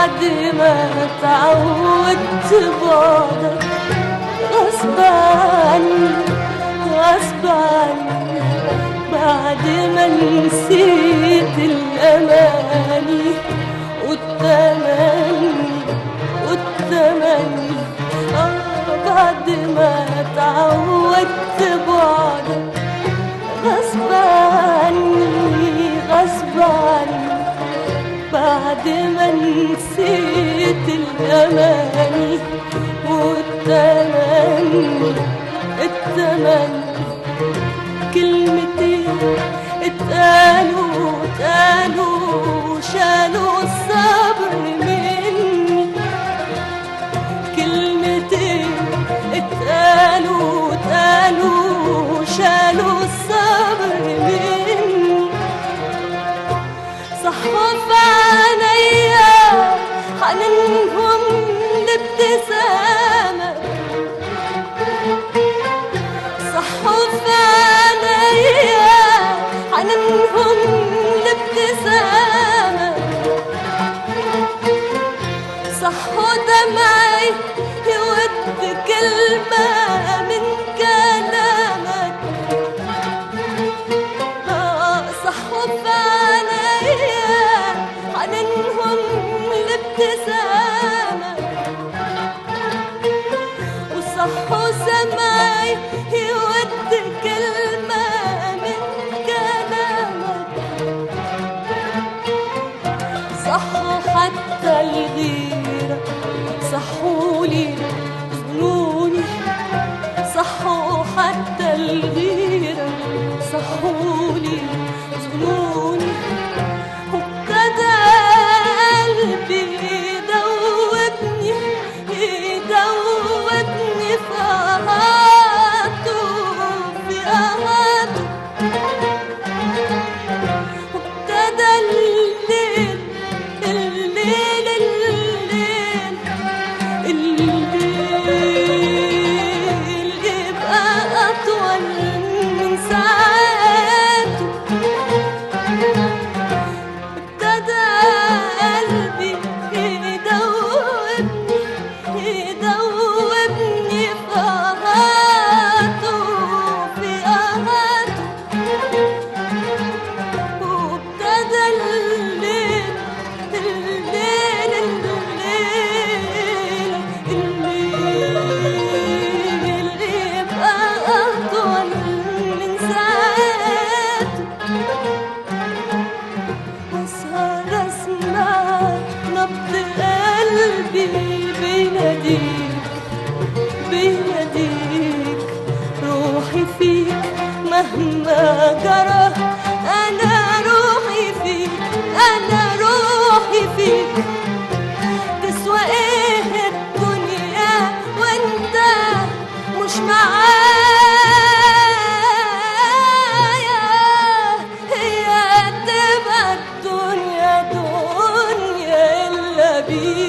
بعد ما تعودت بعدك غصب عني غصب عني بعد ما نسيت الأماني والتمني والتمني آه بعد ما تعودت بعدك غصب عني غصب عني بعد ما نسيت الأماني والتمني التمني كلمتين اتقالوا اتقالوا شالوا الصبر مني كلمتين اتقالوا اتقالوا شالوا الصبر مني صحوا في عينيا حننهم لابتسامة صحوا في عينيا حننهم لابتسامة صحوا دمعي يود كلمة من كلامك آه، صحوا في عينيا حننهم لابتسامة وصحوا سمعي يود كلمة من كلامك صحوا حتى الغيرة صحوا لي ظنوني صحوا حتى الغيرة صحوا لي ظنوني وابتدى قلبي يدوبني يدوبني في قهاته في قهاته وابتدى الليل الليل الليل الليل يبقى أطول من ساعاته ابتدى قلبي يدوبني يدوبني في قهاته في قهاته وابتدى الليل الليل الليل الليل يبقى أطول من ساعاته واسهر اسمع نبض قلبي بيناديك بيناديك روحي فيك مهما جرى انا روحي فيك انا روحي فيك تسوى ايه الدنيا وانت مش معايا هي تبقى الدنيا دنيا الا بيك